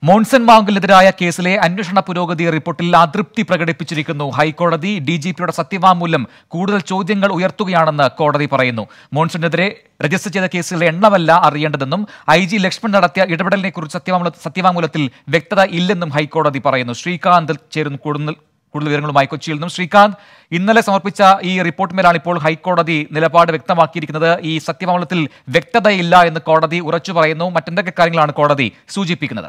മോൺസൺ മാംഗലിനെതിരായ കേസിലെ അന്വേഷണ പുരോഗതി റിപ്പോർട്ടിൽ അതൃപ്തി പ്രകടിപ്പിച്ചിരിക്കുന്നു ഹൈക്കോടതി ഡി ജി പിയുടെ സത്യവാങ്മൂലം കൂടുതൽ ചോദ്യങ്ങൾ ഉയർത്തുകയാണെന്ന് കോടതി പറയുന്നു മോൺസണിനെതിരെ രജിസ്റ്റർ ചെയ്ത കേസുകളുടെ എണ്ണമല്ല അറിയേണ്ടതെന്നും ഐ ജി ലക്ഷ്മൺ നടത്തിയ ഇടപെടലിനെ കുറിച്ച് സത്യവാങ്മൂല സത്യവാങ്മൂലത്തിൽ വ്യക്തത ഇല്ലെന്നും ഹൈക്കോടതി പറയുന്നു ശ്രീകാന്ത് ചേരുന്നു കൂടുതൽ കൂടുതൽ വിവരങ്ങളുമായി കൊച്ചിയിൽ നിന്നും ശ്രീകാന്ത് ഇന്നലെ സമർപ്പിച്ച ഈ റിപ്പോർട്ടിന്മേലാണ് ഇപ്പോൾ ഹൈക്കോടതി നിലപാട് വ്യക്തമാക്കിയിരിക്കുന്നത് ഈ സത്യവാങ്മൂലത്തിൽ വ്യക്തതയില്ല എന്ന് കോടതി ഉറച്ചു പറയുന്നു മറ്റെന്തൊക്കെ കാര്യങ്ങളാണ് കോടതി സൂചിപ്പിക്കുന്നത്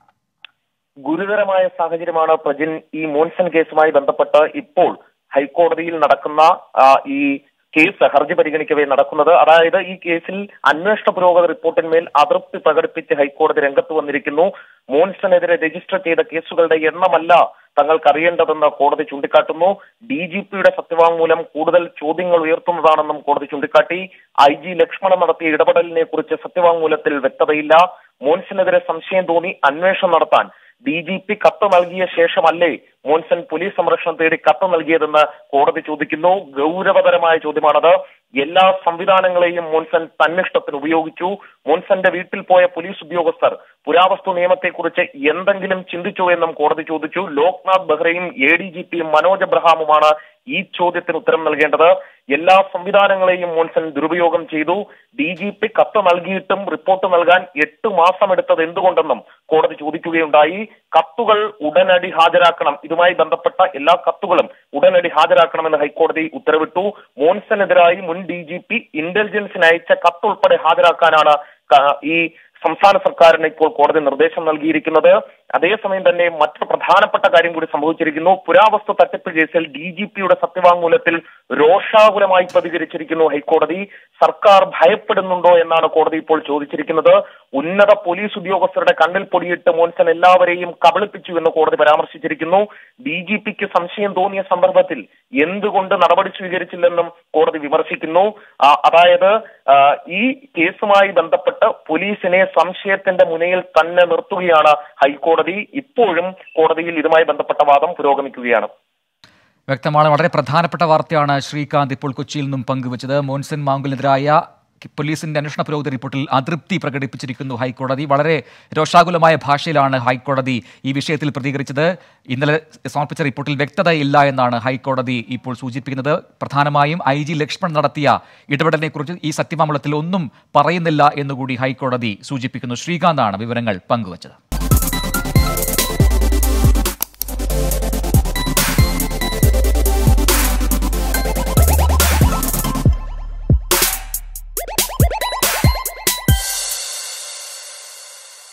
ഗുരുതരമായ സാഹചര്യമാണ് പ്രജിൻ ഈ മോൺസൺ കേസുമായി ബന്ധപ്പെട്ട് ഇപ്പോൾ ഹൈക്കോടതിയിൽ നടക്കുന്ന ആ, ഈ കേസ് ഹർജി പരിഗണിക്കവേ നടക്കുന്നത് അതായത് ഈ കേസിൽ അന്വേഷണ പുരോഗതി റിപ്പോർട്ടിന്മേൽ അതൃപ്തി പ്രകടിപ്പിച്ച് ഹൈക്കോടതി രംഗത്ത് വന്നിരിക്കുന്നു മോൺസണെതിരെ രജിസ്റ്റർ ചെയ്ത കേസുകളുടെ എണ്ണമല്ല തങ്ങൾക്ക് അറിയേണ്ടതെന്ന് കോടതി ചൂണ്ടിക്കാട്ടുന്നു ഡി ജി പിയുടെ സത്യവാങ്മൂലം കൂടുതൽ ചോദ്യങ്ങൾ ഉയർത്തുന്നതാണെന്നും കോടതി ചൂണ്ടിക്കാട്ടി ഐ ജി ലക്ഷ്മണൻ നടത്തിയ ഇടപെടലിനെ കുറിച്ച് സത്യവാങ്മൂലത്തിൽ വ്യക്തതയില്ല മോൻസനെതിരെ സംശയം തോന്നി അന്വേഷണം നടത്താൻ ഡി ജി പി കത്ത് നൽകിയ ശേഷമല്ലേ മോൻസൺ പോലീസ് സംരക്ഷണം തേടി കത്ത് നൽകിയതെന്ന് കോടതി ചോദിക്കുന്നു ഗൗരവതരമായ ചോദ്യമാണത് എല്ലാ സംവിധാനങ്ങളെയും മോൻസൺ തന്നിഷ്ടത്തിന് ഉപയോഗിച്ചു മോൻസന്റെ വീട്ടിൽ പോയ പോലീസ് ഉദ്യോഗസ്ഥർ പുരാവസ്തു നിയമത്തെക്കുറിച്ച് എന്തെങ്കിലും ചിന്തിച്ചോ എന്നും കോടതി ചോദിച്ചു ലോക്നാഥ് ബെഹ്റയും എ ഡി ജി പിയും മനോജ് എബ്രഹാമുമാണ് ഈ ചോദ്യത്തിന് ഉത്തരം നൽകേണ്ടത് എല്ലാ സംവിധാനങ്ങളെയും മോൻസൺ ദുരുപയോഗം ചെയ്തു ഡി ജി പി കത്ത് നൽകിയിട്ടും റിപ്പോർട്ട് നൽകാൻ എട്ട് മാസം എടുത്തത് എന്തുകൊണ്ടെന്നും കോടതി ചോദിക്കുകയുണ്ടായി കത്തുകൾ ഉടനടി ഹാജരാക്കണം ഇതുമായി ബന്ധപ്പെട്ട എല്ലാ കത്തുകളും ഉടനടി ഹാജരാക്കണമെന്ന് ഹൈക്കോടതി ഉത്തരവിട്ടു മോൻസനെതിരായി മുൻ ഡി ജി പി ഇന്റലിജൻസിന് അയച്ച കത്തുൾപ്പെടെ ഹാജരാക്കാനാണ് ക- ഈ സംസ്ഥാന സർക്കാരിന് ഇപ്പോൾ കോടതി നിർദ്ദേശം നൽകിയിരിക്കുന്നത് അതേസമയം തന്നെ മറ്റൊരു പ്രധാനപ്പെട്ട കാര്യം കൂടി സംഭവിച്ചിരിക്കുന്നു പുരാവസ്തു തട്ടിപ്പ് കേസിൽ ഡി ജി പിയുടെ സത്യവാങ്മൂലത്തിൽ രോഷാകുലമായി പ്രതികരിച്ചിരിക്കുന്നു ഹൈക്കോടതി സർക്കാർ ഭയപ്പെടുന്നുണ്ടോ എന്നാണ് കോടതി ഇപ്പോൾ ചോദിച്ചിരിക്കുന്നത് ഉന്നത പോലീസ് ഉദ്യോഗസ്ഥരുടെ കണ്ണിൽ പൊടിയിട്ട് മോൻസൺ എല്ലാവരെയും കബളിപ്പിച്ചു എന്ന് കോടതി പരാമർശിച്ചിരിക്കുന്നു ഡി ജി പിക്ക് സംശയം തോന്നിയ സന്ദർഭത്തിൽ എന്തുകൊണ്ട് നടപടി സ്വീകരിച്ചില്ലെന്നും കോടതി വിമർശിക്കുന്നു ആ, അതായത് ആ, ഈ കേസുമായി ബന്ധപ്പെട്ട് പോലീസിനെ സംശയത്തിന്റെ മുനയിൽ തന്നെ നിർത്തുകയാണ് ഹൈക്കോടതി ഇപ്പോഴും കോടതിയിൽ ഇതുമായി ബന്ധപ്പെട്ട വാദം പുരോഗമിക്കുകയാണ് വ്യക്തമാണ് വളരെ പ്രധാനപ്പെട്ട വാർത്തയാണ് ശ്രീകാന്ത് ഇപ്പോൾ കൊച്ചിയിൽ നിന്നും പങ്കുവച്ചത് മോൻസൺ മാങ്കുലിനെതിരായ പോലീസിന്റെ അന്വേഷണ പുരോഗതി റിപ്പോർട്ടിൽ അതൃപ്തി പ്രകടിപ്പിച്ചിരിക്കുന്നു ഹൈക്കോടതി വളരെ രോഷാകുലമായ ഭാഷയിലാണ് ഹൈക്കോടതി ഈ വിഷയത്തിൽ പ്രതികരിച്ചത് ഇന്നലെ സമർപ്പിച്ച റിപ്പോർട്ടിൽ വ്യക്തതയില്ല എന്നാണ് ഹൈക്കോടതി ഇപ്പോൾ സൂചിപ്പിക്കുന്നത് പ്രധാനമായും ഐ ജി ലക്ഷ്മൺ നടത്തിയ ഇടപെടലിനെക്കുറിച്ച് ഈ സത്യവാങ്മൂലത്തിൽ ഒന്നും പറയുന്നില്ല എന്നുകൂടി ഹൈക്കോടതി സൂചിപ്പിക്കുന്നു ശ്രീകാന്താണ് വിവരങ്ങൾ പങ്കുവച്ചത്